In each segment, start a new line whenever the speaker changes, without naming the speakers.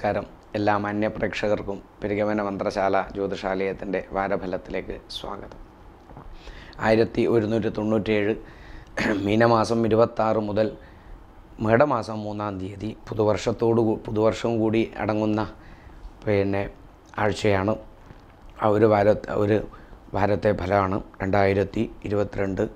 നമസ്കാരം എല്ലാ മാന്യ പ്രേക്ഷകർക്കും പെരുകവന മന്ത്രശാല ജ്യോതിഷാലയത്തിൻ്റെ വാരഫലത്തിലേക്ക് സ്വാഗതം ആയിരത്തി ഒരുന്നൂറ്റി തൊണ്ണൂറ്റേഴ് മീനമാസം ഇരുപത്താറ് മുതൽ മേടമാസം മൂന്നാം തീയതി പുതുവർഷത്തോടു കൂ- പുതുവർഷവും കൂടി അടങ്ങുന്ന പിന്നെ ആഴ്ചയാണ് ആ ഒരു വാര ഒരു വാരത്തെ ഫലമാണ് രണ്ടായിരത്തി ഇരുപത്തിരണ്ട്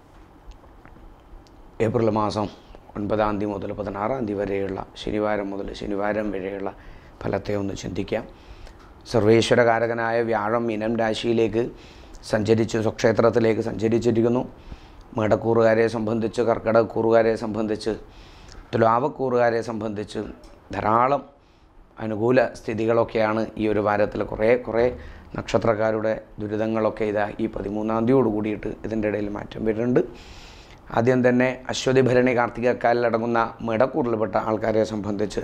ഏപ്രിൽ മാസം ഒൻപതാം തീയതി മുതൽ പതിനാറാം തീയതി വരെയുള്ള ശനിവാരം മുതൽ ശനിവാരം വരെയുള്ള ഫലത്തെ ഒന്ന് ചിന്തിക്കാം സർവേശ്വരകാരകനായ വ്യാഴം മീനം രാശിയിലേക്ക് സഞ്ചരിച്ച് സ്വക്ഷേത്രത്തിലേക്ക് സഞ്ചരിച്ചിരിക്കുന്നു മേടക്കൂറുകാരെ സംബന്ധിച്ച് കർക്കിടകക്കൂറുകാരെ സംബന്ധിച്ച് തുലാവക്കൂറുകാരെ സംബന്ധിച്ച് ധാരാളം അനുകൂല സ്ഥിതികളൊക്കെയാണ് ഈ ഒരു വാരത്തിൽ കുറേ കുറേ നക്ഷത്രക്കാരുടെ ദുരിതങ്ങളൊക്കെ ഇതാ ഈ പതിമൂന്നാം തീയതിയോട് കൂടിയിട്ട് ഇതിൻ്റെ ഇടയിൽ മാറ്റം വരുന്നുണ്ട് ആദ്യം തന്നെ അശ്വതി ഭരണി കാർത്തികക്കാലിലടങ്ങുന്ന മേടക്കൂറിൽപ്പെട്ട ആൾക്കാരെ സംബന്ധിച്ച്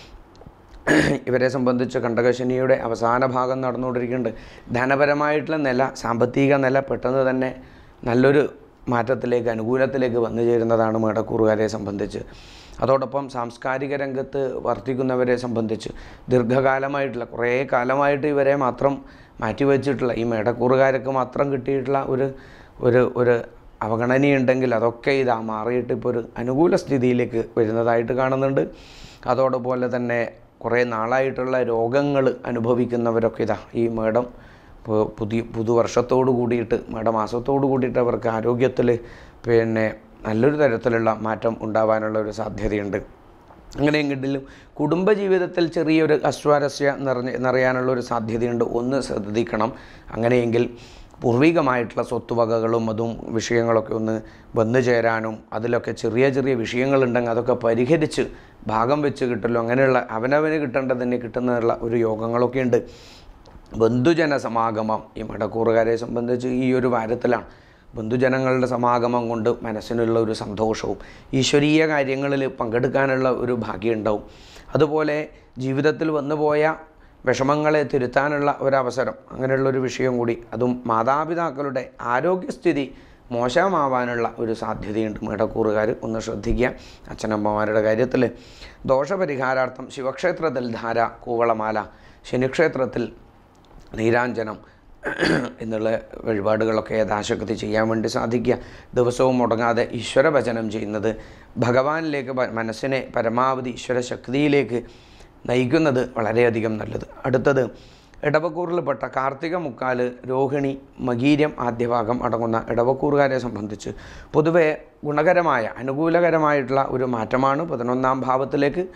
ഇവരെ സംബന്ധിച്ച് കണ്ടകശനിയുടെ അവസാന ഭാഗം നടന്നുകൊണ്ടിരിക്കുന്നുണ്ട് ധനപരമായിട്ടുള്ള നില സാമ്പത്തിക നില പെട്ടെന്ന് തന്നെ നല്ലൊരു മാറ്റത്തിലേക്ക് അനുകൂലത്തിലേക്ക് വന്നു ചേരുന്നതാണ് മേടക്കൂറുകാരെ സംബന്ധിച്ച് അതോടൊപ്പം സാംസ്കാരിക രംഗത്ത് വർത്തിക്കുന്നവരെ സംബന്ധിച്ച് ദീർഘകാലമായിട്ടുള്ള കുറേ കാലമായിട്ട് ഇവരെ മാത്രം മാറ്റിവെച്ചിട്ടുള്ള ഈ മേടക്കൂറുകാർക്ക് മാത്രം കിട്ടിയിട്ടുള്ള ഒരു ഒരു ഒരു അവഗണനയുണ്ടെങ്കിൽ അതൊക്കെ ഇതാ മാറിയിട്ട് ഇപ്പോൾ ഒരു അനുകൂല സ്ഥിതിയിലേക്ക് വരുന്നതായിട്ട് കാണുന്നുണ്ട് അതോടുപോലെ തന്നെ കുറേ നാളായിട്ടുള്ള രോഗങ്ങൾ അനുഭവിക്കുന്നവരൊക്കെ ഇതാ ഈ മേടം ഇപ്പോൾ പുതിയ പുതുവർഷത്തോട് കൂടിയിട്ട് മേടമാസത്തോട് കൂടിയിട്ട് അവർക്ക് ആരോഗ്യത്തിൽ പിന്നെ നല്ലൊരു തരത്തിലുള്ള മാറ്റം ഉണ്ടാവാനുള്ള ഒരു സാധ്യതയുണ്ട് അങ്ങനെയെങ്കിലും കുടുംബജീവിതത്തിൽ ചെറിയൊരു അസ്വാരസ്യ നിറഞ്ഞ് നിറയാനുള്ള ഒരു സാധ്യതയുണ്ട് ഒന്ന് ശ്രദ്ധിക്കണം അങ്ങനെയെങ്കിൽ പൂർവികമായിട്ടുള്ള സ്വത്തുവകകളും അതും വിഷയങ്ങളൊക്കെ ഒന്ന് വന്നു ചേരാനും അതിലൊക്കെ ചെറിയ ചെറിയ വിഷയങ്ങളുണ്ടെങ്കിൽ അതൊക്കെ പരിഹരിച്ച് ഭാഗം വെച്ച് കിട്ടലോ അങ്ങനെയുള്ള അവനവന് കിട്ടേണ്ടതിന് കിട്ടുന്നതിനുള്ള ഒരു യോഗങ്ങളൊക്കെ ഉണ്ട് ബന്ധുജന സമാഗമം ഈ മടക്കൂറുകാരെ സംബന്ധിച്ച് ഈ ഒരു വാരത്തിലാണ് ബന്ധുജനങ്ങളുടെ സമാഗമം കൊണ്ട് മനസ്സിനുള്ള ഒരു സന്തോഷവും ഈശ്വരീയ കാര്യങ്ങളിൽ പങ്കെടുക്കാനുള്ള ഒരു ഭാഗ്യം ഉണ്ടാവും അതുപോലെ ജീവിതത്തിൽ വന്നുപോയ വിഷമങ്ങളെ തിരുത്താനുള്ള ഒരവസരം അങ്ങനെയുള്ള ഒരു വിഷയം കൂടി അതും മാതാപിതാക്കളുടെ ആരോഗ്യസ്ഥിതി മോശമാവാനുള്ള ഒരു സാധ്യതയുണ്ട് മേടക്കൂറുകാർ ഒന്ന് ശ്രദ്ധിക്കുക അച്ഛനമ്മമാരുടെ കാര്യത്തിൽ ദോഷപരിഹാരാർത്ഥം ശിവക്ഷേത്രത്തിൽ ധാര കൂവളമാല ശനിക്ഷേത്രത്തിൽ നീരാഞ്ജനം എന്നുള്ള വഴിപാടുകളൊക്കെ യഥാശക്തി ചെയ്യാൻ വേണ്ടി സാധിക്കുക ദിവസവും മുടങ്ങാതെ ഈശ്വര ഭജനം ചെയ്യുന്നത് ഭഗവാനിലേക്ക് പ- മനസ്സിനെ പരമാവധി ഈശ്വര ശക്തിയിലേക്ക് നയിക്കുന്നത് വളരെയധികം നല്ലത് അടുത്തത് ഇടവക്കൂറിൽപ്പെട്ട കാർത്തിക മുക്കാല് രോഹിണി മകീര്യം ആദ്യഭാഗം അടങ്ങുന്ന ഇടവക്കൂറുകാരെ സംബന്ധിച്ച് പൊതുവെ ഗുണകരമായ അനുകൂലകരമായിട്ടുള്ള ഒരു മാറ്റമാണ് പതിനൊന്നാം ഭാവത്തിലേക്ക്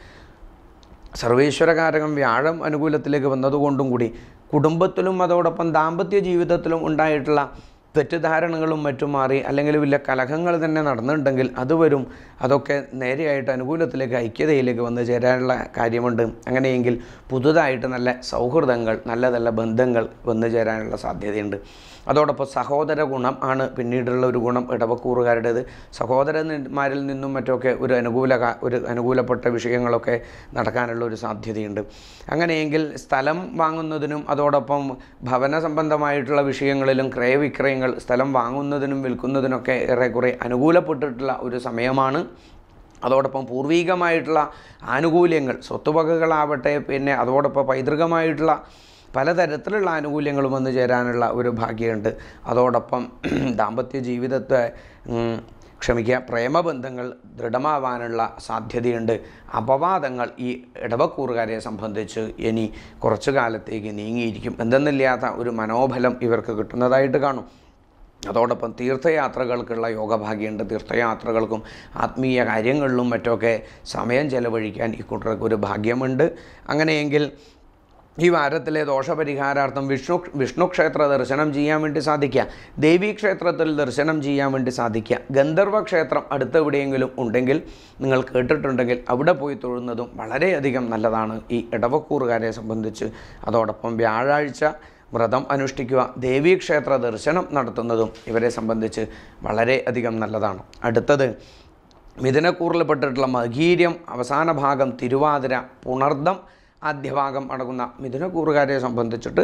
സർവേശ്വരകാരകം വ്യാഴം അനുകൂലത്തിലേക്ക് വന്നതുകൊണ്ടും കൂടി കുടുംബത്തിലും അതോടൊപ്പം ദാമ്പത്യ ജീവിതത്തിലും ഉണ്ടായിട്ടുള്ള തെറ്റിദ്ധാരണകളും മറ്റും മാറി അല്ലെങ്കിൽ വലിയ കലഹങ്ങൾ തന്നെ നടന്നിട്ടുണ്ടെങ്കിൽ അത് വരും അതൊക്കെ നേരെയായിട്ട് അനുകൂലത്തിലേക്ക് ഐക്യതയിലേക്ക് വന്നു ചേരാനുള്ള കാര്യമുണ്ട് അങ്ങനെയെങ്കിൽ പുതുതായിട്ട് നല്ല സൗഹൃദങ്ങൾ നല്ല നല്ല ബന്ധങ്ങൾ വന്നു ചേരാനുള്ള സാധ്യതയുണ്ട് അതോടൊപ്പം സഹോദര ഗുണം ആണ് പിന്നീടുള്ള ഒരു ഗുണം ഇടവക്കൂറുകാരുടേത് സഹോദരന്മാരിൽ നിന്നും മറ്റൊക്കെ ഒരു അനുകൂല കാ- ഒരു അനുകൂലപ്പെട്ട വിഷയങ്ങളൊക്കെ നടക്കാനുള്ള ഒരു സാധ്യതയുണ്ട് അങ്ങനെയെങ്കിൽ സ്ഥലം വാങ്ങുന്നതിനും അതോടൊപ്പം ഭവന സംബന്ധമായിട്ടുള്ള വിഷയങ്ങളിലും ക്രയവിക്രയങ്ങൾ സ്ഥലം വാങ്ങുന്നതിനും വിൽക്കുന്നതിനൊക്കെ ഏറെക്കുറെ അനുകൂലപ്പെട്ടിട്ടുള്ള ഒരു സമയമാണ് അതോടൊപ്പം പൂർവീകമായിട്ടുള്ള ആനുകൂല്യങ്ങൾ സ്വത്തുവകകളാവട്ടെ പിന്നെ അതോടൊപ്പം പൈതൃകമായിട്ടുള്ള പലതരത്തിലുള്ള ആനുകൂല്യങ്ങളും വന്നു ചേരാനുള്ള ഒരു ഭാഗ്യമുണ്ട് അതോടൊപ്പം ദാമ്പത്യ ജീവിതത്തെ ഉം, ക്ഷമിക്കുക പ്രേമബന്ധങ്ങൾ ദൃഢമാവാനുള്ള സാധ്യതയുണ്ട് അപവാദങ്ങൾ ഈ ഇടവക്കൂറുകാരെ സംബന്ധിച്ച് ഇനി കുറച്ചു കാലത്തേക്ക് നീങ്ങിയിരിക്കും എന്തെന്നില്ലാത്ത ഒരു മനോബലം ഇവർക്ക് കിട്ടുന്നതായിട്ട് കാണും അതോടൊപ്പം തീർത്ഥയാത്രകൾക്കുള്ള യോഗഭാഗ്യമുണ്ട് തീർത്ഥയാത്രകൾക്കും ആത്മീയ കാര്യങ്ങളിലും മറ്റൊക്കെ സമയം ചെലവഴിക്കാൻ ഈ കൂട്ടർക്ക് ഒരു ഭാഗ്യമുണ്ട് അങ്ങനെയെങ്കിൽ ഈ വാരത്തിലെ ദോഷപരിഹാരാർത്ഥം വിഷ്ണു വിഷ്ണു ക്ഷേത്ര ദർശനം ചെയ്യാൻ വേണ്ടി സാധിക്കുക ദേവീ ക്ഷേത്രത്തിൽ ദർശനം ചെയ്യാൻ വേണ്ടി സാധിക്കുക ഗന്ധർവ ക്ഷേത്രം അടുത്തെവിടെയെങ്കിലും ഉണ്ടെങ്കിൽ നിങ്ങൾ കേട്ടിട്ടുണ്ടെങ്കിൽ അവിടെ പോയി തൊഴുന്നതും വളരെയധികം നല്ലതാണ് ഈ ഇടവക്കൂറുകാരെ സംബന്ധിച്ച് അതോടൊപ്പം വ്യാഴാഴ്ച വ്രതം അനുഷ്ഠിക്കുക ദേവീക്ഷേത്ര ദർശനം നടത്തുന്നതും ഇവരെ സംബന്ധിച്ച് വളരെ അധികം നല്ലതാണ് അടുത്തത് മിഥുനക്കൂറിൽപ്പെട്ടിട്ടുള്ള മകീര്യം അവസാന ഭാഗം തിരുവാതിര പുണർദം ആദ്യഭാഗം അടങ്ങുന്ന മിഥുനക്കൂറുകാരെ സംബന്ധിച്ചിട്ട്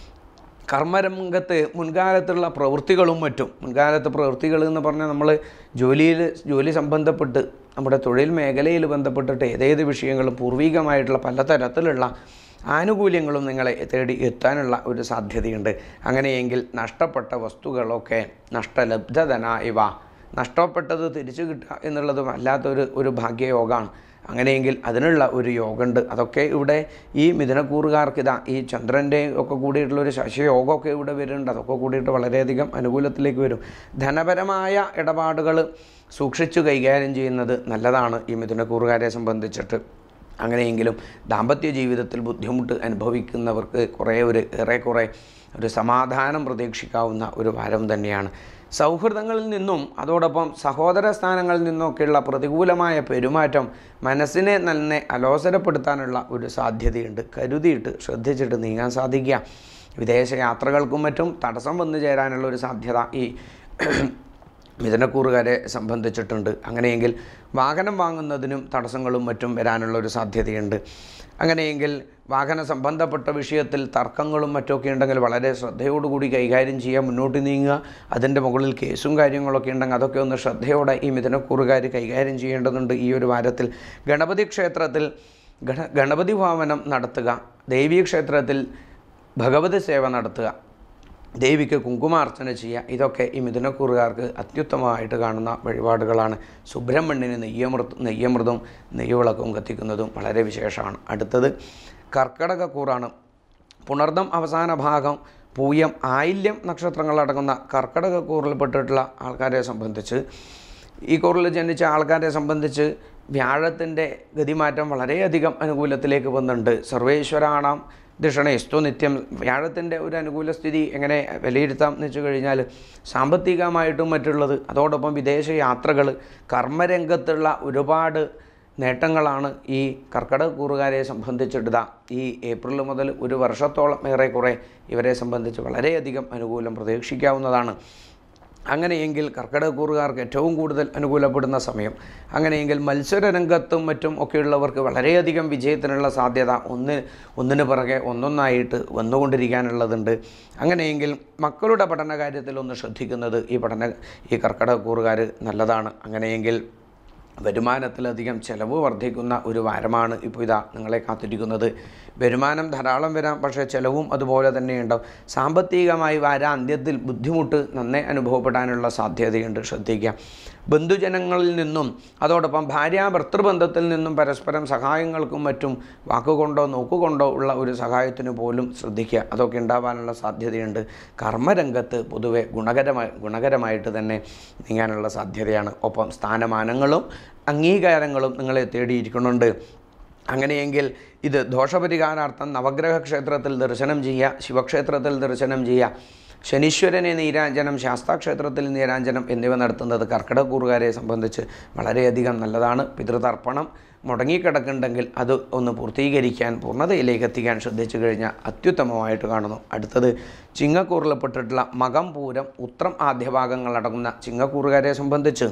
കർമ്മരംഗത്ത് മുൻകാലത്തുള്ള പ്രവൃത്തികളും മറ്റും മുൻകാലത്ത് പ്രവൃത്തികൾ എന്ന് പറഞ്ഞാൽ നമ്മൾ ജോലിയിൽ ജോലി സംബന്ധപ്പെട്ട് നമ്മുടെ തൊഴിൽ മേഖലയിൽ ബന്ധപ്പെട്ടിട്ട് ഏതേത് വിഷയങ്ങളും പൂർവികമായിട്ടുള്ള പലതരത്തിലുള്ള ആനുകൂല്യങ്ങളും നിങ്ങളെ തേടി എത്താനുള്ള ഒരു സാധ്യതയുണ്ട് അങ്ങനെയെങ്കിൽ നഷ്ടപ്പെട്ട വസ്തുക്കളൊക്കെ നഷ്ടലബ്ധധന ഇവ നഷ്ടപ്പെട്ടത് തിരിച്ചു കിട്ടുക എന്നുള്ളത് വല്ലാത്തൊരു ഒരു ഭാഗ്യയോഗമാണ് അങ്ങനെയെങ്കിൽ അതിനുള്ള ഒരു യോഗമുണ്ട് അതൊക്കെ ഇവിടെ ഈ മിഥുനക്കൂറുകാർക്ക് ഇതാ ഈ ചന്ദ്രൻ്റെ ഒക്കെ കൂടിയിട്ടുള്ള ഒരു ശശിയോഗമൊക്കെ ഇവിടെ വരുന്നുണ്ട് അതൊക്കെ കൂടിയിട്ട് വളരെയധികം അനുകൂലത്തിലേക്ക് വരും ധനപരമായ ഇടപാടുകൾ സൂക്ഷിച്ചു കൈകാര്യം ചെയ്യുന്നത് നല്ലതാണ് ഈ മിഥുനക്കൂറുകാരെ സംബന്ധിച്ചിട്ട് അങ്ങനെയെങ്കിലും ദാമ്പത്യ ജീവിതത്തിൽ ബുദ്ധിമുട്ട് അനുഭവിക്കുന്നവർക്ക് കുറേ ഒരു ഏറെക്കുറെ ഒരു സമാധാനം പ്രതീക്ഷിക്കാവുന്ന ഒരു വാരം തന്നെയാണ് സൗഹൃദങ്ങളിൽ നിന്നും അതോടൊപ്പം സഹോദര സ്ഥാനങ്ങളിൽ നിന്നൊക്കെയുള്ള പ്രതികൂലമായ പെരുമാറ്റം മനസ്സിനെ തന്നെ അലോസരപ്പെടുത്താനുള്ള ഒരു സാധ്യതയുണ്ട് കരുതിയിട്ട് ശ്രദ്ധിച്ചിട്ട് നീങ്ങാൻ സാധിക്കുക വിദേശ യാത്രകൾക്കും മറ്റും തടസ്സം വന്നു ചേരാനുള്ള ഒരു സാധ്യത ഈ മിഥുനക്കൂറുകാരെ സംബന്ധിച്ചിട്ടുണ്ട് അങ്ങനെയെങ്കിൽ വാഹനം വാങ്ങുന്നതിനും തടസ്സങ്ങളും മറ്റും വരാനുള്ള ഒരു സാധ്യതയുണ്ട് അങ്ങനെയെങ്കിൽ വാഹന സംബന്ധപ്പെട്ട വിഷയത്തിൽ തർക്കങ്ങളും മറ്റൊക്കെ ഉണ്ടെങ്കിൽ വളരെ ശ്രദ്ധയോടുകൂടി കൈകാര്യം ചെയ്യുക മുന്നോട്ട് നീങ്ങുക അതിൻ്റെ മുകളിൽ കേസും കാര്യങ്ങളൊക്കെ ഉണ്ടെങ്കിൽ അതൊക്കെ ഒന്ന് ശ്രദ്ധയോടെ ഈ മിഥുനക്കൂറുകാർ കൈകാര്യം ചെയ്യേണ്ടതുണ്ട് ഈ ഒരു വാരത്തിൽ ഗണപതി ക്ഷേത്രത്തിൽ ഗണ ഗണപതി ഭവനം നടത്തുക ദേവീ ക്ഷേത്രത്തിൽ ഭഗവതി സേവ നടത്തുക ദേവിക്ക് കുങ്കുമാർച്ചന ചെയ്യുക ഇതൊക്കെ ഈ മിഥുനക്കൂറുകാർക്ക് അത്യുത്തമമായിട്ട് കാണുന്ന വഴിപാടുകളാണ് സുബ്രഹ്മണ്യന് നെയ്യമൃത് നെയ്യമൃതും നെയ്യവിളക്കും കത്തിക്കുന്നതും വളരെ വിശേഷമാണ് അടുത്തത് കർക്കടകക്കൂറാണ് പുണർദം അവസാന ഭാഗം പൂയം ആയില്യം നക്ഷത്രങ്ങളടങ്ങുന്ന കർക്കടകക്കൂറിൽപ്പെട്ടിട്ടുള്ള ആൾക്കാരെ സംബന്ധിച്ച് ഈ കൂറിൽ ജനിച്ച ആൾക്കാരെ സംബന്ധിച്ച് വ്യാഴത്തിൻ്റെ ഗതിമാറ്റം വളരെയധികം അനുകൂലത്തിലേക്ക് വന്നിട്ടുണ്ട് സർവേശ്വരാണാം ദിഷണേസ്തു നിത്യം വ്യാഴത്തിൻ്റെ ഒരു അനുകൂല സ്ഥിതി എങ്ങനെ വിലയിരുത്താം എന്ന് വെച്ച് കഴിഞ്ഞാൽ സാമ്പത്തികമായിട്ടും മറ്റുള്ളത് അതോടൊപ്പം വിദേശ യാത്രകൾ കർമ്മരംഗത്തുള്ള ഒരുപാട് നേട്ടങ്ങളാണ് ഈ കർക്കിടക കൂറുകാരെ സംബന്ധിച്ചിട്ട് ഈ ഏപ്രിൽ മുതൽ ഒരു വർഷത്തോളം ഏറെക്കുറെ ഇവരെ സംബന്ധിച്ച് വളരെയധികം അനുകൂലം പ്രതീക്ഷിക്കാവുന്നതാണ് അങ്ങനെയെങ്കിൽ കർക്കിടകക്കൂറുകാർക്ക് ഏറ്റവും കൂടുതൽ അനുകൂലപ്പെടുന്ന സമയം അങ്ങനെയെങ്കിൽ മത്സരരംഗത്തും മറ്റും ഒക്കെയുള്ളവർക്ക് വളരെയധികം വിജയത്തിനുള്ള സാധ്യത ഒന്ന് ഒന്നിന് പിറകെ ഒന്നൊന്നായിട്ട് വന്നുകൊണ്ടിരിക്കാനുള്ളതുണ്ട് അങ്ങനെയെങ്കിൽ മക്കളുടെ പഠന കാര്യത്തിൽ ഒന്ന് ശ്രദ്ധിക്കുന്നത് ഈ പഠന ഈ കർക്കിടകക്കൂറുകാർ നല്ലതാണ് അങ്ങനെയെങ്കിൽ വരുമാനത്തിലധികം ചെലവ് വർദ്ധിക്കുന്ന ഒരു വാരമാണ് ഇപ്പോൾ ഇതാ നിങ്ങളെ കാത്തിരിക്കുന്നത് വരുമാനം ധാരാളം വരാം പക്ഷേ ചെലവും അതുപോലെ തന്നെ ഉണ്ടാവും സാമ്പത്തികമായി വാര അന്ത്യത്തിൽ ബുദ്ധിമുട്ട് നന്നേ അനുഭവപ്പെടാനുള്ള സാധ്യതയുണ്ട് ശ്രദ്ധിക്കുക ബന്ധുജനങ്ങളിൽ നിന്നും അതോടൊപ്പം ഭാര്യ ഭർത്തൃബന്ധത്തിൽ നിന്നും പരസ്പരം സഹായങ്ങൾക്കും മറ്റും വാക്കുകൊണ്ടോ നോക്കുകൊണ്ടോ ഉള്ള ഒരു സഹായത്തിന് പോലും ശ്രദ്ധിക്കുക അതൊക്കെ ഉണ്ടാവാനുള്ള സാധ്യതയുണ്ട് കർമ്മരംഗത്ത് പൊതുവെ ഗുണകരമായി ഗുണകരമായിട്ട് തന്നെ നീങ്ങാനുള്ള സാധ്യതയാണ് ഒപ്പം സ്ഥാനമാനങ്ങളും അംഗീകാരങ്ങളും നിങ്ങളെ തേടിയിരിക്കുന്നുണ്ട് അങ്ങനെയെങ്കിൽ ഇത് ദോഷപരിഹാരാർത്ഥം നവഗ്രഹ ക്ഷേത്രത്തിൽ ദർശനം ചെയ്യുക ശിവക്ഷേത്രത്തിൽ ദർശനം ചെയ്യുക ശനീശ്വരനെ നീരാഞ്ജനം ശാസ്താക്ഷേത്രത്തിൽ നീരാഞ്ജനം എന്നിവ നടത്തുന്നത് കർക്കിടകൂറുകാരെ സംബന്ധിച്ച് വളരെയധികം നല്ലതാണ് പിതൃതർപ്പണം മുടങ്ങിക്കിടക്കുന്നുണ്ടെങ്കിൽ അത് ഒന്ന് പൂർത്തീകരിക്കാൻ പൂർണ്ണതയിലേക്ക് എത്തിക്കാൻ ശ്രദ്ധിച്ചു കഴിഞ്ഞാൽ അത്യുത്തമമായിട്ട് കാണുന്നു അടുത്തത് ചിങ്ങക്കൂറിൽപ്പെട്ടിട്ടുള്ള മകം പൂരം ഉത്രം ആദ്യഭാഗങ്ങളടങ്ങുന്ന ചിങ്ങക്കൂറുകാരെ സംബന്ധിച്ച്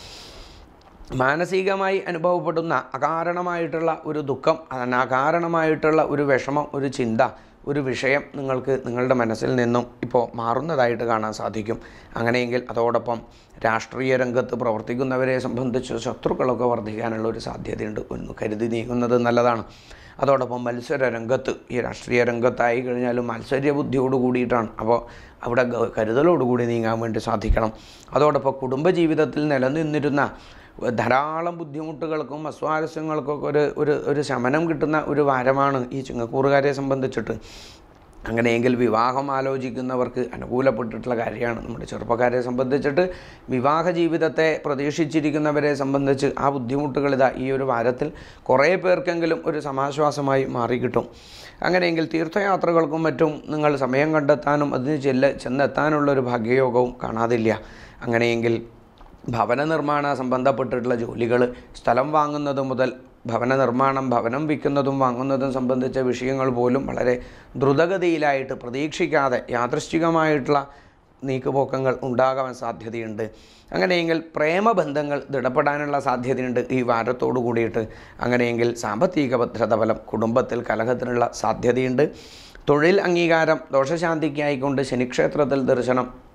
മാനസികമായി അനുഭവപ്പെടുന്ന അകാരണമായിട്ടുള്ള ഒരു ദുഃഖം അകാരണമായിട്ടുള്ള ഒരു വിഷമം ഒരു ചിന്ത ഒരു വിഷയം നിങ്ങൾക്ക് നിങ്ങളുടെ മനസ്സിൽ നിന്നും ഇപ്പോൾ മാറുന്നതായിട്ട് കാണാൻ സാധിക്കും അങ്ങനെയെങ്കിൽ അതോടൊപ്പം രാഷ്ട്രീയ രംഗത്ത് പ്രവർത്തിക്കുന്നവരെ സംബന്ധിച്ച് ശത്രുക്കളൊക്കെ വർദ്ധിക്കാനുള്ള ഒരു സാധ്യതയുണ്ട് ഒന്ന് കരുതി നീങ്ങുന്നത് നല്ലതാണ് അതോടൊപ്പം മത്സര രംഗത്ത് ഈ രാഷ്ട്രീയ രംഗത്തായി കഴിഞ്ഞാലും മത്സര്യ ബുദ്ധിയോട് കൂടിയിട്ടാണ് അപ്പോൾ അവിടെ ഗ- കരുതലോടുകൂടി നീങ്ങാൻ വേണ്ടി സാധിക്കണം അതോടൊപ്പം കുടുംബജീവിതത്തിൽ നിലനിന്നിരുന്ന ധാരാളം ബുദ്ധിമുട്ടുകൾക്കും അസ്വാരസ്യങ്ങൾക്കൊക്കെ ഒരു ഒരു ഒരു ശമനം കിട്ടുന്ന ഒരു വാരമാണ് ഈ ചിങ്ങക്കൂറുകാരെ സംബന്ധിച്ചിട്ട് അങ്ങനെയെങ്കിൽ വിവാഹം ആലോചിക്കുന്നവർക്ക് അനുകൂലപ്പെട്ടിട്ടുള്ള കാര്യമാണ് നമ്മുടെ ചെറുപ്പക്കാരെ സംബന്ധിച്ചിട്ട് വിവാഹ ജീവിതത്തെ പ്രതീക്ഷിച്ചിരിക്കുന്നവരെ സംബന്ധിച്ച് ആ ബുദ്ധിമുട്ടുകൾ ഇതാ ഈ ഒരു വാരത്തിൽ കുറേ പേർക്കെങ്കിലും ഒരു സമാശ്വാസമായി മാറിക്കിട്ടും അങ്ങനെയെങ്കിൽ തീർത്ഥയാത്രകൾക്കും മറ്റും നിങ്ങൾ സമയം കണ്ടെത്താനും അതിന് ചെല്ല ചെന്നെത്താനുള്ള ഒരു ഭാഗ്യയോഗവും കാണാതില്ല അങ്ങനെയെങ്കിൽ ഭവന നിർമ്മാണ സംബന്ധപ്പെട്ടിട്ടുള്ള ജോലികൾ സ്ഥലം വാങ്ങുന്നത് മുതൽ ഭവന നിർമ്മാണം ഭവനം വിൽക്കുന്നതും വാങ്ങുന്നതും സംബന്ധിച്ച വിഷയങ്ങൾ പോലും വളരെ ദ്രുതഗതിയിലായിട്ട് പ്രതീക്ഷിക്കാതെ യാദൃശ്ചികമായിട്ടുള്ള നീക്കുപോക്കങ്ങൾ ഉണ്ടാകാൻ സാധ്യതയുണ്ട് അങ്ങനെയെങ്കിൽ പ്രേമബന്ധങ്ങൾ ദൃഢപ്പെടാനുള്ള സാധ്യതയുണ്ട് ഈ വാരത്തോടു കൂടിയിട്ട് അങ്ങനെയെങ്കിൽ സാമ്പത്തിക ഭദ്രത ഫലം കുടുംബത്തിൽ കലഹത്തിനുള്ള സാധ്യതയുണ്ട് തൊഴിൽ അംഗീകാരം ദോഷശാന്തിക്കായിക്കൊണ്ട് ശനിക്ഷേത്രത്തിൽ ദർശനം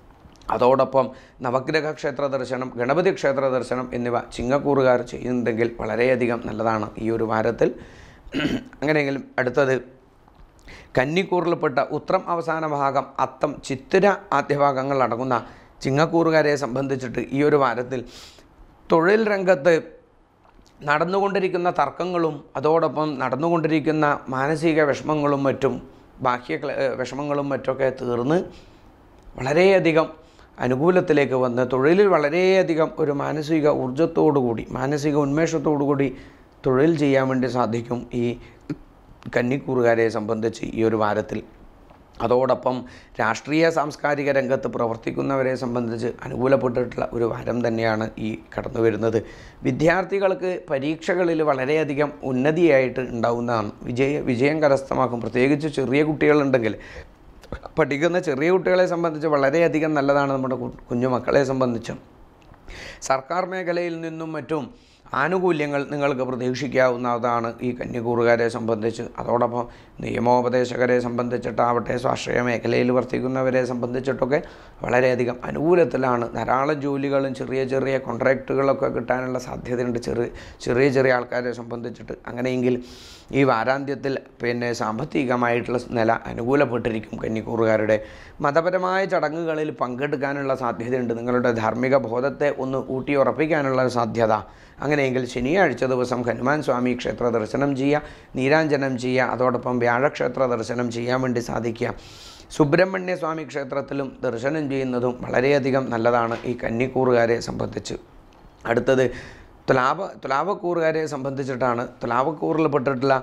അതോടൊപ്പം നവഗ്രഹ ക്ഷേത്ര ദർശനം ഗണപതി ക്ഷേത്ര ദർശനം എന്നിവ ചിങ്ങക്കൂറുകാർ ചെയ്യുന്നുണ്ടെങ്കിൽ വളരെയധികം നല്ലതാണ് ഈ ഒരു വാരത്തിൽ അങ്ങനെയെങ്കിലും അടുത്തത് കന്നിക്കൂറിൽപ്പെട്ട ഉത്രം അവസാന ഭാഗം അത്തം ചിത്തിര ആദ്യഭാഗങ്ങൾ അടങ്ങുന്ന ചിങ്ങക്കൂറുകാരെ സംബന്ധിച്ചിട്ട് ഈ ഒരു വാരത്തിൽ തൊഴിൽ രംഗത്ത് നടന്നുകൊണ്ടിരിക്കുന്ന തർക്കങ്ങളും അതോടൊപ്പം നടന്നുകൊണ്ടിരിക്കുന്ന മാനസിക വിഷമങ്ങളും മറ്റും ബാഹ്യ ക്ല- ഏഹ് വിഷമങ്ങളും മറ്റൊക്കെ തീർന്ന് വളരെയധികം അനുകൂലത്തിലേക്ക് വന്ന് തൊഴിലിൽ വളരെയധികം ഒരു മാനസിക ഊർജത്തോടുകൂടി മാനസിക ഉന്മേഷത്തോടുകൂടി തൊഴിൽ ചെയ്യാൻ വേണ്ടി സാധിക്കും ഈ കന്നിക്കൂറുകാരെ സംബന്ധിച്ച് ഈ ഒരു വാരത്തിൽ അതോടൊപ്പം രാഷ്ട്രീയ സാംസ്കാരിക രംഗത്ത് പ്രവർത്തിക്കുന്നവരെ സംബന്ധിച്ച് അനുകൂലപ്പെട്ടിട്ടുള്ള ഒരു വാരം തന്നെയാണ് ഈ കടന്നു വരുന്നത് വിദ്യാർത്ഥികൾക്ക് പരീക്ഷകളിൽ വളരെയധികം ഉന്നതിയായിട്ട് ഉണ്ടാവുന്നതാണ് വിജയ വിജയം കരസ്ഥമാക്കും പ്രത്യേകിച്ച് ചെറിയ കുട്ടികളുണ്ടെങ്കിൽ പഠിക്കുന്ന ചെറിയ കുട്ടികളെ സംബന്ധിച്ച് വളരെയധികം നല്ലതാണ് നമ്മുടെ കു- കുഞ്ഞുമക്കളെ സംബന്ധിച്ചും സർക്കാർ മേഖലയിൽ നിന്നും മറ്റും ആനുകൂല്യങ്ങൾ നിങ്ങൾക്ക് പ്രതീക്ഷിക്കാവുന്നതാണ് ഈ കന്യകൂറുകാരെ സംബന്ധിച്ച് അതോടൊപ്പം നിയമോപദേശകരെ സംബന്ധിച്ചിട്ടാവട്ടെ സ്വാശ്രയ മേഖലയിൽ വർത്തിക്കുന്നവരെ സംബന്ധിച്ചിട്ടൊക്കെ വളരെയധികം അനുകൂലത്തിലാണ് ധാരാളം ജോലികളും ചെറിയ ചെറിയ കോൺട്രാക്റ്റുകളൊക്കെ കിട്ടാനുള്ള സാധ്യതയുണ്ട് ചെറിയ ചെറിയ ചെറിയ ആൾക്കാരെ സംബന്ധിച്ചിട്ട് അങ്ങനെയെങ്കിൽ ഈ വാരാന്ത്യത്തിൽ പിന്നെ സാമ്പത്തികമായിട്ടുള്ള നില അനുകൂലപ്പെട്ടിരിക്കും കന്നിക്കൂറുകാരുടെ മതപരമായ ചടങ്ങുകളിൽ പങ്കെടുക്കാനുള്ള സാധ്യതയുണ്ട് നിങ്ങളുടെ ധാർമ്മിക ബോധത്തെ ഒന്ന് ഊട്ടിയുറപ്പിക്കാനുള്ള സാധ്യത അങ്ങനെയെങ്കിൽ ശനിയാഴ്ച ദിവസം ഹനുമാൻ സ്വാമി ക്ഷേത്ര ദർശനം ചെയ്യുക നീരാഞ്ജനം ചെയ്യുക അതോടൊപ്പം വ്യാഴക്ഷേത്ര ദർശനം ചെയ്യാൻ വേണ്ടി സാധിക്കുക സുബ്രഹ്മണ്യ സ്വാമി ക്ഷേത്രത്തിലും ദർശനം ചെയ്യുന്നതും വളരെയധികം നല്ലതാണ് ഈ കന്നിക്കൂറുകാരെ സംബന്ധിച്ച് അടുത്തത് തുലാവ തുലാവക്കൂറുകാരെ സംബന്ധിച്ചിട്ടാണ് തുലാവക്കൂറിൽപ്പെട്ടിട്ടുള്ള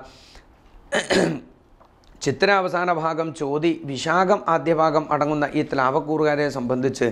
ചിത്ര അവസാന ഭാഗം ചോതി വിശാഖം ആദ്യ ഭാഗം അടങ്ങുന്ന ഈ തുലാവക്കൂറുകാരെ സംബന്ധിച്ച്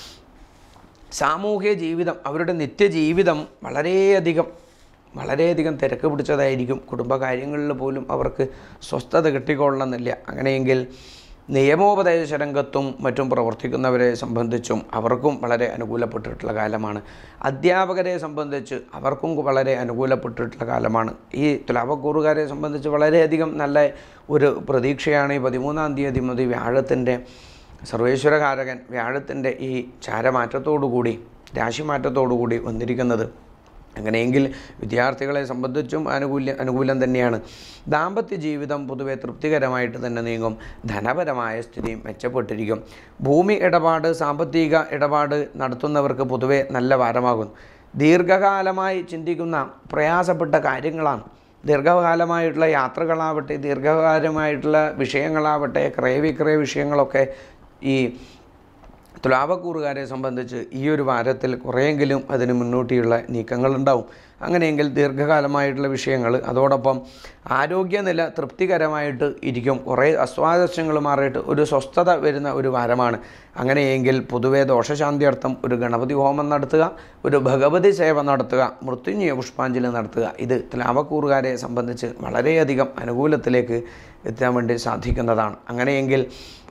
സാമൂഹ്യ ജീവിതം അവരുടെ നിത്യജീവിതം വളരെയധികം വളരെയധികം തിരക്ക് പിടിച്ചതായിരിക്കും കുടുംബകാര്യങ്ങളിൽ പോലും അവർക്ക് സ്വസ്ഥത കിട്ടിക്കൊള്ളണമെന്നില്ല അങ്ങനെയെങ്കിൽ നിയമോപദേശ രംഗത്തും മറ്റും പ്രവർത്തിക്കുന്നവരെ സംബന്ധിച്ചും അവർക്കും വളരെ അനുകൂലപ്പെട്ടിട്ടുള്ള കാലമാണ് അധ്യാപകരെ സംബന്ധിച്ച് അവർക്കും വളരെ അനുകൂലപ്പെട്ടിട്ടുള്ള കാലമാണ് ഈ തുലാപക്കൂറുകാരെ സംബന്ധിച്ച് വളരെയധികം നല്ല ഒരു പ്രതീക്ഷയാണ് ഈ പതിമൂന്നാം തീയതി മുതൽ വ്യാഴത്തിൻ്റെ സർവേശ്വരകാരകൻ വ്യാഴത്തിൻ്റെ ഈ ചാരമാറ്റത്തോടുകൂടി രാശിമാറ്റത്തോടുകൂടി വന്നിരിക്കുന്നത് അങ്ങനെയെങ്കിൽ വിദ്യാർത്ഥികളെ സംബന്ധിച്ചും ആനുകൂല്യം അനുകൂലം തന്നെയാണ് ദാമ്പത്യ ജീവിതം പൊതുവെ തൃപ്തികരമായിട്ട് തന്നെ നീങ്ങും ധനപരമായ സ്ഥിതി മെച്ചപ്പെട്ടിരിക്കും ഭൂമി ഇടപാട് സാമ്പത്തിക ഇടപാട് നടത്തുന്നവർക്ക് പൊതുവെ നല്ല വാരമാകും ദീർഘകാലമായി ചിന്തിക്കുന്ന പ്രയാസപ്പെട്ട കാര്യങ്ങളാണ് ദീർഘകാലമായിട്ടുള്ള യാത്രകളാവട്ടെ ദീർഘകാലമായിട്ടുള്ള വിഷയങ്ങളാവട്ടെ ക്രയവിക്രയ വിഷയങ്ങളൊക്കെ ഈ തുലാവക്കൂറുകാരെ സംബന്ധിച്ച് ഈ ഒരു വാരത്തിൽ കുറേയെങ്കിലും അതിന് മുന്നോട്ടിയുള്ള നീക്കങ്ങളുണ്ടാവും അങ്ങനെയെങ്കിൽ ദീർഘകാലമായിട്ടുള്ള വിഷയങ്ങൾ അതോടൊപ്പം ആരോഗ്യനില തൃപ്തികരമായിട്ട് ഇരിക്കും കുറേ അസ്വാരസ്യങ്ങൾ മാറിയിട്ട് ഒരു സ്വസ്ഥത വരുന്ന ഒരു വാരമാണ് അങ്ങനെയെങ്കിൽ പൊതുവെ ദോഷശാന്തിയർത്ഥം ഒരു ഗണപതി ഹോമം നടത്തുക ഒരു ഭഗവതി സേവ നടത്തുക മൃത്യുഞ്ജയ പുഷ്പാഞ്ജലി നടത്തുക ഇത് തുലാവക്കൂറുകാരെ സംബന്ധിച്ച് വളരെയധികം അനുകൂലത്തിലേക്ക് എത്താൻ വേണ്ടി സാധിക്കുന്നതാണ് അങ്ങനെയെങ്കിൽ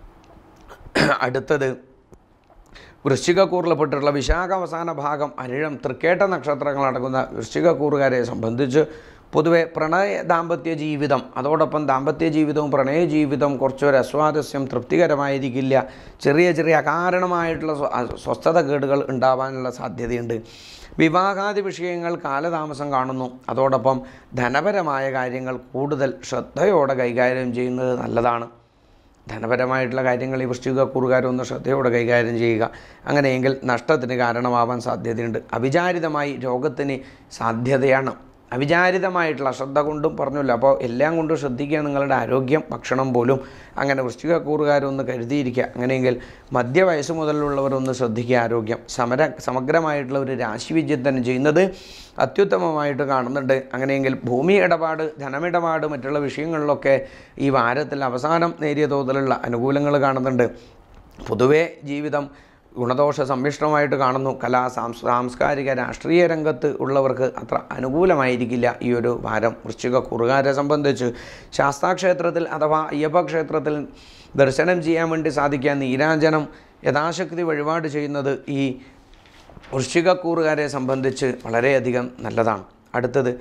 അടുത്തത് വൃശ്ചികക്കൂറിൽപ്പെട്ടിട്ടുള്ള വിശാഖ അവസാന ഭാഗം അനിഴം തൃക്കേട്ട നക്ഷത്രങ്ങൾ അടങ്ങുന്ന വൃശ്ചികക്കൂറുകാരെ സംബന്ധിച്ച് പൊതുവെ പ്രണയ ദാമ്പത്യ ജീവിതം അതോടൊപ്പം ദാമ്പത്യ ജീവിതവും പ്രണയ ജീവിതവും കുറച്ചൊരു അസ്വാരസ്യം തൃപ്തികരമായിരിക്കില്ല ചെറിയ ചെറിയ അകാരണമായിട്ടുള്ള സ്വ- അ- സ്വസ്ഥത കേടുകൾ ഉണ്ടാവാനുള്ള സാധ്യതയുണ്ട് വിവാഹാദി വിഷയങ്ങൾ കാലതാമസം കാണുന്നു അതോടൊപ്പം ധനപരമായ കാര്യങ്ങൾ കൂടുതൽ ശ്രദ്ധയോടെ കൈകാര്യം ചെയ്യുന്നത് നല്ലതാണ് ധനപരമായിട്ടുള്ള കാര്യങ്ങൾ ഈ വൃശ്ചിക കുറുകാരൊന്ന് ശ്രദ്ധയോടെ കൈകാര്യം ചെയ്യുക അങ്ങനെയെങ്കിൽ നഷ്ടത്തിന് കാരണമാവാൻ സാധ്യതയുണ്ട് അവിചാരിതമായി രോഗത്തിന് സാധ്യതയാണ് അവിചാരിതമായിട്ടുള്ള അശ്രദ്ധ കൊണ്ടും പറഞ്ഞല്ലോ അപ്പോൾ എല്ലാം കൊണ്ടും ശ്രദ്ധിക്കുക നിങ്ങളുടെ ആരോഗ്യം ഭക്ഷണം പോലും അങ്ങനെ വൃശ്ചിക കൂറുകാരൊന്ന് കരുതിയിരിക്കുക അങ്ങനെയെങ്കിൽ മധ്യവയസ്സ് മുതലുള്ളവരൊന്ന് ശ്രദ്ധിക്കുക ആരോഗ്യം സമര സമഗ്രമായിട്ടുള്ള ഒരു രാശിവിദ്യം തന്നെ ചെയ്യുന്നത് അത്യുത്തമമായിട്ട് കാണുന്നുണ്ട് അങ്ങനെയെങ്കിൽ ഭൂമി ഇടപാട് ധനമിടപാട് മറ്റുള്ള വിഷയങ്ങളിലൊക്കെ ഈ വാരത്തിൽ അവസാനം നേരിയ തോതിലുള്ള അനുകൂലങ്ങൾ കാണുന്നുണ്ട് പൊതുവേ ജീവിതം ഗുണദോഷ സമ്മിശ്രമായിട്ട് കാണുന്നു കലാ സാംസ് സാംസ്കാരിക രാഷ്ട്രീയ രംഗത്ത് ഉള്ളവർക്ക് അത്ര അനുകൂലമായിരിക്കില്ല ഈ ഒരു വാരം വൃശ്ചിക കുറുകാരെ സംബന്ധിച്ച് ശാസ്താക്ഷേത്രത്തിൽ അഥവാ അയ്യപ്പ ക്ഷേത്രത്തിൽ ദർശനം ചെയ്യാൻ വേണ്ടി സാധിക്കുക നീരാഞ്ജനം യഥാശക്തി വഴിപാട് ചെയ്യുന്നത് ഈ വൃശ്ചികക്കൂറുകാരെ സംബന്ധിച്ച് വളരെയധികം നല്ലതാണ് അടുത്തത്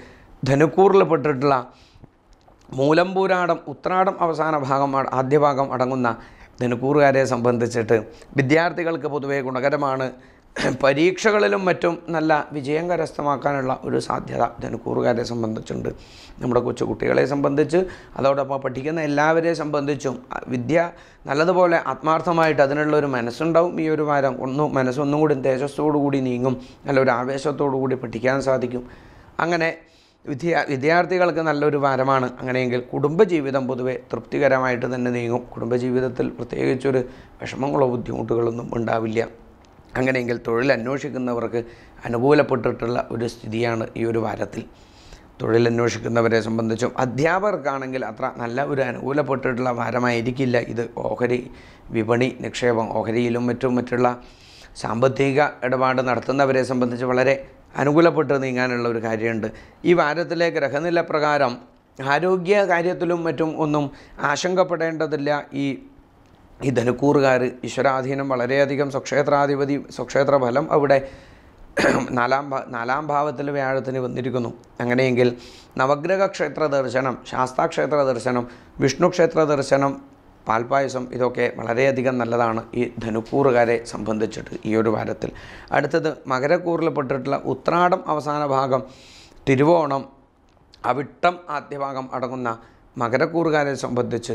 ധനുക്കൂറിൽപ്പെട്ടിട്ടുള്ള മൂലമ്പൂരാടം ഉത്രാടം അവസാന ഭാഗം അട- ആദ്യ ഭാഗം അടങ്ങുന്ന ധനുക്കൂറുകാരെ സംബന്ധിച്ചിട്ട് വിദ്യാർത്ഥികൾക്ക് പൊതുവെ ഗുണകരമാണ് പരീക്ഷകളിലും മറ്റും നല്ല വിജയം കരസ്ഥമാക്കാനുള്ള ഒരു സാധ്യത ധനുക്കൂറുകാരെ സംബന്ധിച്ചുണ്ട് നമ്മുടെ കൊച്ചു കുട്ടികളെ സംബന്ധിച്ച് അതോടൊപ്പം പഠിക്കുന്ന എല്ലാവരെയും സംബന്ധിച്ചും അ, വിദ്യ നല്ലതുപോലെ ആത്മാർത്ഥമായിട്ട് അതിനുള്ള ഒരു മനസ്സുണ്ടാവും ഈ ഒരു വാരം ഒന്നും മനസ്സൊന്നും കൂടി തേജസ്സോടു കൂടി നീങ്ങും നല്ലൊരു ആവേശത്തോടു കൂടി പഠിക്കാൻ സാധിക്കും അങ്ങനെ വിദ്യാ വിദ്യാർത്ഥികൾക്ക് നല്ലൊരു വാരമാണ് അങ്ങനെയെങ്കിൽ കുടുംബജീവിതം പൊതുവെ തൃപ്തികരമായിട്ട് തന്നെ നീങ്ങും കുടുംബജീവിതത്തിൽ പ്രത്യേകിച്ചൊരു വിഷമങ്ങളോ ബുദ്ധിമുട്ടുകളൊന്നും ഉണ്ടാവില്ല അങ്ങനെയെങ്കിൽ തൊഴിൽ അന്വേഷിക്കുന്നവർക്ക് അനുകൂലപ്പെട്ടിട്ടുള്ള ഒരു സ്ഥിതിയാണ് ഈ ഒരു വാരത്തിൽ തൊഴിൽ അന്വേഷിക്കുന്നവരെ സംബന്ധിച്ചും അധ്യാപകർക്കാണെങ്കിൽ അത്ര നല്ല ഒരു അനുകൂലപ്പെട്ടിട്ടുള്ള വാരമായിരിക്കില്ല ഇത് ഓഹരി വിപണി നിക്ഷേപം ഓഹരിയിലും മറ്റും മറ്റുള്ള സാമ്പത്തിക ഇടപാട് നടത്തുന്നവരെ സംബന്ധിച്ച് വളരെ അനുകൂലപ്പെട്ട് നീങ്ങാനുള്ള ഒരു കാര്യമുണ്ട് ഈ വാരത്തിലെ ഗ്രഹനില പ്രകാരം ആരോഗ്യ കാര്യത്തിലും മറ്റും ഒന്നും ആശങ്കപ്പെടേണ്ടതില്ല ഈ ഈ ധനുക്കൂറുകാർ ഈശ്വരാധീനം വളരെയധികം സ്വക്ഷേത്രാധിപതി സ്വക്ഷേത്ര ഫലം അവിടെ നാലാം ഭാ നാലാം ഭാവത്തിൽ വ്യാഴത്തിന് വന്നിരിക്കുന്നു അങ്ങനെയെങ്കിൽ നവഗ്രഹ ക്ഷേത്ര ദർശനം ശാസ്താക്ഷേത്ര ദർശനം വിഷ്ണു ക്ഷേത്ര ദർശനം പാൽപ്പായസം ഇതൊക്കെ വളരെയധികം നല്ലതാണ് ഈ ധനുക്കൂറുകാരെ സംബന്ധിച്ചിട്ട് ഈ ഒരു വാരത്തിൽ അടുത്തത് മകരക്കൂറിൽപ്പെട്ടിട്ടുള്ള ഉത്രാടം അവസാന ഭാഗം തിരുവോണം അവിട്ടം ആദ്യഭാഗം അടങ്ങുന്ന മകരക്കൂറുകാരെ സംബന്ധിച്ച്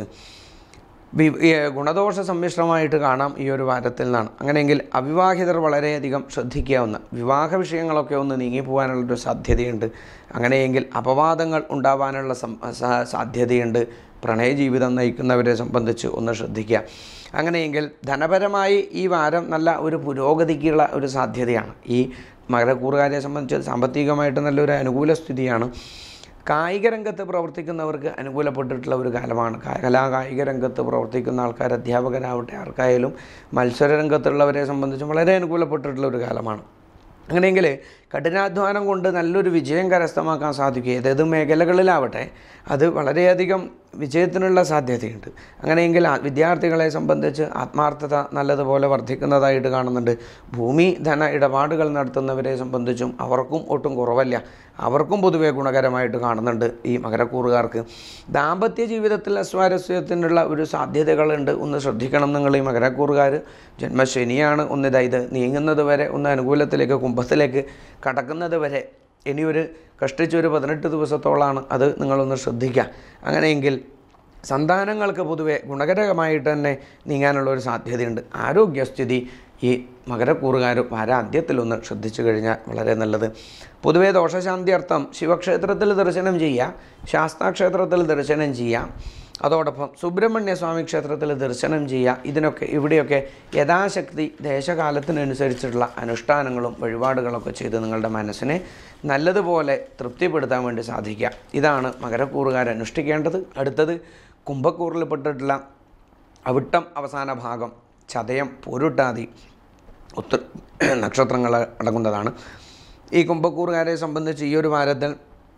വി- ഈ ഗുണദോഷ സമ്മിശ്രമായിട്ട് കാണാം ഈ ഒരു വാരത്തിൽ നിന്നാണ് അങ്ങനെയെങ്കിൽ അവിവാഹിതർ വളരെയധികം ശ്രദ്ധിക്കാവുന്ന വിവാഹ വിഷയങ്ങളൊക്കെ ഒന്ന് നീങ്ങിപ്പോകാനുള്ളൊരു സാധ്യതയുണ്ട് അങ്ങനെയെങ്കിൽ അപവാദങ്ങൾ ഉണ്ടാവാനുള്ള സം- സാ- സാധ്യതയുണ്ട് പ്രണയ ജീവിതം നയിക്കുന്നവരെ സംബന്ധിച്ച് ഒന്ന് ശ്രദ്ധിക്കുക അങ്ങനെയെങ്കിൽ ധനപരമായി ഈ വാരം നല്ല ഒരു പുരോഗതിക്കുള്ള ഒരു സാധ്യതയാണ് ഈ മകരക്കൂറുകാരെ സംബന്ധിച്ച് സാമ്പത്തികമായിട്ട് നല്ലൊരു അനുകൂല സ്ഥിതിയാണ് കായിക രംഗത്ത് പ്രവർത്തിക്കുന്നവർക്ക് അനുകൂലപ്പെട്ടിട്ടുള്ള ഒരു കാലമാണ് കാ- കലാ കായിക രംഗത്ത് പ്രവർത്തിക്കുന്ന ആൾക്കാർ അധ്യാപകരാവട്ടെ ആർക്കായാലും മത്സര രംഗത്തുള്ളവരെ സംബന്ധിച്ചും വളരെ അനുകൂലപ്പെട്ടിട്ടുള്ള ഒരു കാലമാണ് അങ്ങനെയെങ്കിൽ കഠിനാധ്വാനം കൊണ്ട് നല്ലൊരു വിജയം കരസ്ഥമാക്കാൻ സാധിക്കും ഏതേത് മേഖലകളിലാവട്ടെ അത് വളരെയധികം വിജയത്തിനുള്ള സാധ്യതയുണ്ട് അങ്ങനെയെങ്കിൽ ആ വിദ്യാർത്ഥികളെ സംബന്ധിച്ച് ആത്മാർത്ഥത നല്ലതുപോലെ വർദ്ധിക്കുന്നതായിട്ട് കാണുന്നുണ്ട് ഭൂമി ധന ഇടപാടുകൾ നടത്തുന്നവരെ സംബന്ധിച്ചും അവർക്കും ഒട്ടും കുറവല്ല അവർക്കും പൊതുവെ ഗുണകരമായിട്ട് കാണുന്നുണ്ട് ഈ മകരക്കൂറുകാർക്ക് ദാമ്പത്യ ജീവിതത്തിൽ അസ്വാരസ്യത്തിനുള്ള ഒരു സാധ്യതകളുണ്ട് ഒന്ന് ശ്രദ്ധിക്കണം നിങ്ങൾ ഈ മകരക്കൂറുകാർ ജന്മശനിയാണ് ഒന്ന് ഇതാ ഇത് നീങ്ങുന്നത് വരെ ഒന്ന് അനുകൂലത്തിലേക്ക് കുംഭത്തിലേക്ക് കടക്കുന്നത് വരെ ഇനിയൊരു കഷ്ടിച്ചൊരു പതിനെട്ട് ദിവസത്തോളാണ് അത് നിങ്ങളൊന്ന് ശ്രദ്ധിക്കുക അങ്ങനെയെങ്കിൽ സന്താനങ്ങൾക്ക് പൊതുവെ ഗുണകരമായിട്ട് തന്നെ നീങ്ങാനുള്ള ഒരു സാധ്യതയുണ്ട് ആരോഗ്യസ്ഥിതി ഈ മകരക്കൂറുകാർ വാരാന്ത്യത്തിലൊന്ന് ശ്രദ്ധിച്ചു കഴിഞ്ഞാൽ വളരെ നല്ലത് പൊതുവേ ദോഷശാന്തി അർത്ഥം ശിവക്ഷേത്രത്തിൽ ദർശനം ചെയ്യുക ശാസ്താക്ഷേത്രത്തിൽ ദർശനം ചെയ്യുക അതോടൊപ്പം സുബ്രഹ്മണ്യ സ്വാമി ക്ഷേത്രത്തിൽ ദർശനം ചെയ്യുക ഇതിനൊക്കെ ഇവിടെയൊക്കെ യഥാശക്തി ദേശകാലത്തിനനുസരിച്ചുള്ള അനുഷ്ഠാനങ്ങളും വഴിപാടുകളൊക്കെ ചെയ്ത് നിങ്ങളുടെ മനസ്സിനെ നല്ലതുപോലെ തൃപ്തിപ്പെടുത്താൻ വേണ്ടി സാധിക്കുക ഇതാണ് മകരക്കൂറുകാർ അനുഷ്ഠിക്കേണ്ടത് അടുത്തത് കുംഭക്കൂറിൽപ്പെട്ടിട്ടുള്ള അവിട്ടം അവസാന ഭാഗം ചതയം പൊരുട്ടാതി ഒത്ത നക്ഷത്രങ്ങൾ അടങ്ങുന്നതാണ് ഈ കുംഭക്കൂറുകാരെ സംബന്ധിച്ച് ഈ ഒരു വാരത്തിൽ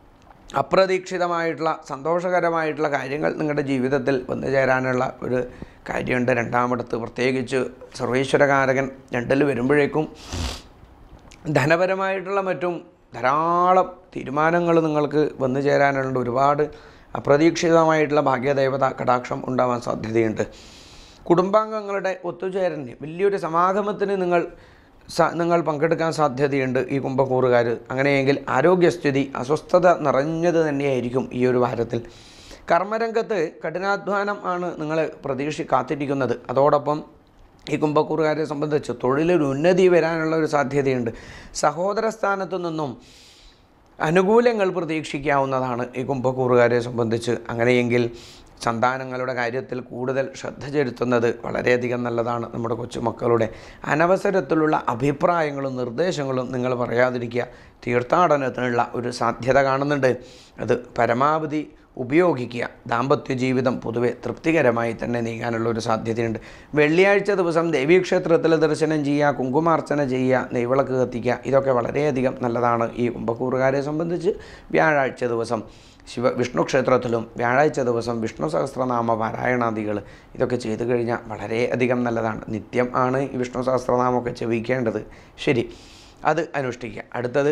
അപ്രതീക്ഷിതമായിട്ടുള്ള സന്തോഷകരമായിട്ടുള്ള കാര്യങ്ങൾ നിങ്ങളുടെ ജീവിതത്തിൽ വന്നു ചേരാനുള്ള ഒരു കാര്യമുണ്ട് രണ്ടാമടത്ത് പ്രത്യേകിച്ച് സർവേശ്വരകാരകൻ രണ്ടിൽ വരുമ്പോഴേക്കും ധനപരമായിട്ടുള്ള മറ്റും ധാരാളം തീരുമാനങ്ങൾ നിങ്ങൾക്ക് വന്നു ചേരാനുള്ള ഒരുപാട് അപ്രതീക്ഷിതമായിട്ടുള്ള ഭാഗ്യദേവത കടാക്ഷം ഉണ്ടാവാൻ സാധ്യതയുണ്ട് കുടുംബാംഗങ്ങളുടെ ഒത്തുചേരലിന് വലിയൊരു സമാഗമത്തിന് നിങ്ങൾ സ- നിങ്ങൾ പങ്കെടുക്കാൻ സാധ്യതയുണ്ട് ഈ കുംഭക്കൂറുകാർ അങ്ങനെയെങ്കിൽ ആരോഗ്യസ്ഥിതി അസ്വസ്ഥത നിറഞ്ഞത് തന്നെയായിരിക്കും ഈ ഒരു വാരത്തിൽ കർമ്മരംഗത്ത് കഠിനാധ്വാനം ആണ് നിങ്ങളെ പ്രതീക്ഷ കാത്തിരിക്കുന്നത് അതോടൊപ്പം ഈ കുംഭക്കൂറുകാരെ സംബന്ധിച്ച് തൊഴിലൊരു ഉന്നതി വരാനുള്ള ഒരു സാധ്യതയുണ്ട് സഹോദര സ്ഥാനത്തു നിന്നും അനുകൂലങ്ങൾ പ്രതീക്ഷിക്കാവുന്നതാണ് ഈ കുംഭക്കൂറുകാരെ സംബന്ധിച്ച് അങ്ങനെയെങ്കിൽ സന്താനങ്ങളുടെ കാര്യത്തിൽ കൂടുതൽ ശ്രദ്ധ ചെലുത്തുന്നത് വളരെയധികം നല്ലതാണ് നമ്മുടെ കൊച്ചുമക്കളുടെ അനവസരത്തിലുള്ള അഭിപ്രായങ്ങളും നിർദ്ദേശങ്ങളും നിങ്ങൾ പറയാതിരിക്കുക തീർത്ഥാടനത്തിനുള്ള ഒരു സാധ്യത കാണുന്നുണ്ട് അത് പരമാവധി ഉപയോഗിക്കുക ദാമ്പത്യ ജീവിതം പൊതുവെ തൃപ്തികരമായി തന്നെ നീങ്ങാനുള്ള ഒരു സാധ്യതയുണ്ട് വെള്ളിയാഴ്ച ദിവസം ദേവീക്ഷേത്രത്തിൽ ദർശനം ചെയ്യുക കുങ്കുമാർച്ചന ചെയ്യുക നെയ്വിളക്ക് കത്തിക്കുക ഇതൊക്കെ വളരെയധികം നല്ലതാണ് ഈ കുംഭക്കൂറുകാരെ സംബന്ധിച്ച് വ്യാഴാഴ്ച ദിവസം ശിവ വിഷ്ണു ക്ഷേത്രത്തിലും വ്യാഴാഴ്ച ദിവസം വിഷ്ണു സഹസ്രനാമ പാരായണാദികൾ ഇതൊക്കെ ചെയ്തു കഴിഞ്ഞാൽ വളരെയധികം നല്ലതാണ് നിത്യം ആണ് ഈ വിഷ്ണു സഹസ്രനാമമൊക്കെ ചെവിക്കേണ്ടത് ശരി അത് അനുഷ്ഠിക്കുക അടുത്തത്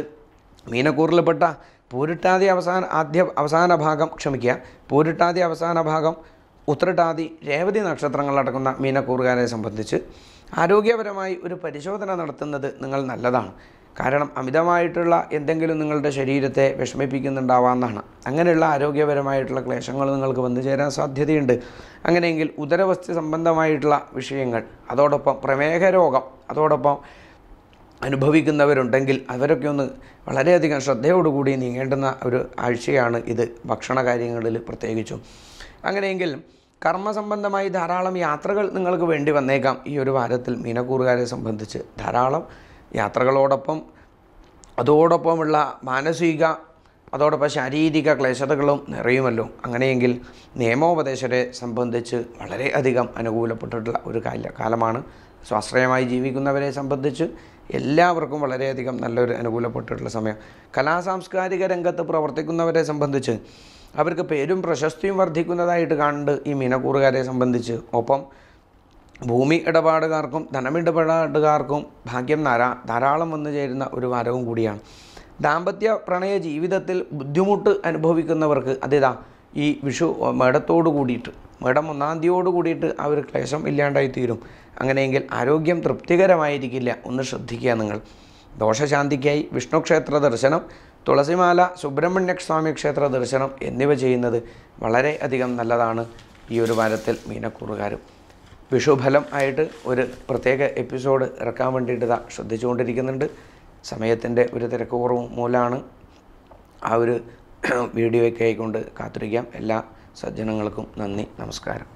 മീനക്കൂറിൽപ്പെട്ട പൂരിട്ടാതി അവസാന ആദ്യ അവസാന ഭാഗം ക്ഷമിക്കുക പൂരിട്ടാതി അവസാന ഭാഗം ഉത്രട്ടാതി രേവതി നക്ഷത്രങ്ങളടക്കുന്ന മീനക്കൂറുകാരെ സംബന്ധിച്ച് ആരോഗ്യപരമായി ഒരു പരിശോധന നടത്തുന്നത് നിങ്ങൾ നല്ലതാണ് കാരണം അമിതമായിട്ടുള്ള എന്തെങ്കിലും നിങ്ങളുടെ ശരീരത്തെ വിഷമിപ്പിക്കുന്നുണ്ടാവാമെന്നാണ് അങ്ങനെയുള്ള ആരോഗ്യപരമായിട്ടുള്ള ക്ലേശങ്ങൾ നിങ്ങൾക്ക് വന്നു ചേരാൻ സാധ്യതയുണ്ട് അങ്ങനെയെങ്കിൽ ഉദരവസ്തു സംബന്ധമായിട്ടുള്ള വിഷയങ്ങൾ അതോടൊപ്പം പ്രമേഹ രോഗം അതോടൊപ്പം അനുഭവിക്കുന്നവരുണ്ടെങ്കിൽ അവരൊക്കെ ഒന്ന് വളരെയധികം ശ്രദ്ധയോടുകൂടി നീങ്ങേണ്ടുന്ന ഒരു ആഴ്ചയാണ് ഇത് ഭക്ഷണ കാര്യങ്ങളിൽ പ്രത്യേകിച്ചും അങ്ങനെയെങ്കിൽ കർമ്മസംബന്ധമായി ധാരാളം യാത്രകൾ നിങ്ങൾക്ക് വേണ്ടി വന്നേക്കാം ഈ ഒരു വാരത്തിൽ മീനക്കൂറുകാരെ സംബന്ധിച്ച് ധാരാളം യാത്രകളോടൊപ്പം അതോടൊപ്പമുള്ള മാനസിക അതോടൊപ്പം ശാരീരിക ക്ലേശതകളും നിറയുമല്ലോ അങ്ങനെയെങ്കിൽ നിയമോപദേശരെ സംബന്ധിച്ച് വളരെയധികം അനുകൂലപ്പെട്ടിട്ടുള്ള ഒരു കാല കാലമാണ് സ്വാശ്രയമായി ജീവിക്കുന്നവരെ സംബന്ധിച്ച് എല്ലാവർക്കും വളരെയധികം നല്ലൊരു അനുകൂലപ്പെട്ടിട്ടുള്ള സമയം കലാസാംസ്കാരിക രംഗത്ത് പ്രവർത്തിക്കുന്നവരെ സംബന്ധിച്ച് അവർക്ക് പേരും പ്രശസ്തിയും വർദ്ധിക്കുന്നതായിട്ട് കാണുന്നുണ്ട് ഈ മീനക്കൂറുകാരെ സംബന്ധിച്ച് ഒപ്പം ഭൂമി ഇടപാടുകാർക്കും ധനമിടപാടുകാർക്കും ഭാഗ്യം ധാരാ ധാരാളം വന്നു ചേരുന്ന ഒരു വാരവും കൂടിയാണ് ദാമ്പത്യ പ്രണയ ജീവിതത്തിൽ ബുദ്ധിമുട്ട് അനുഭവിക്കുന്നവർക്ക് അതിതാ ഈ വിഷു മേടത്തോട് കൂടിയിട്ട് മേടം ഒന്നാം തീയതിയോട് കൂടിയിട്ട് ആ ഒരു ക്ലേശം ഇല്ലാണ്ടായി തീരും അങ്ങനെയെങ്കിൽ ആരോഗ്യം തൃപ്തികരമായിരിക്കില്ല ഒന്ന് ശ്രദ്ധിക്കുക നിങ്ങൾ ദോഷശാന്തിക്കായി വിഷ്ണു ക്ഷേത്ര ദർശനം തുളസിമാല സുബ്രഹ്മണ്യ സ്വാമി ക്ഷേത്ര ദർശനം എന്നിവ ചെയ്യുന്നത് വളരെ അധികം നല്ലതാണ് ഈ ഒരു വാരത്തിൽ മീനക്കൂറുകാരും വിഷുഫലം ആയിട്ട് ഒരു പ്രത്യേക എപ്പിസോഡ് ഇറക്കാൻ വേണ്ടിയിട്ട് ഇതാ ശ്രദ്ധിച്ചുകൊണ്ടിരിക്കുന്നുണ്ട് സമയത്തിൻ്റെ ഒരു തിരക്ക് കുറവ് മൂലമാണ് ആ ഒരു വീഡിയോയൊക്കെ ആയിക്കൊണ്ട് കാത്തിരിക്കാം എല്ലാ സജ്ജനങ്ങൾക്കും നന്ദി നമസ്കാരം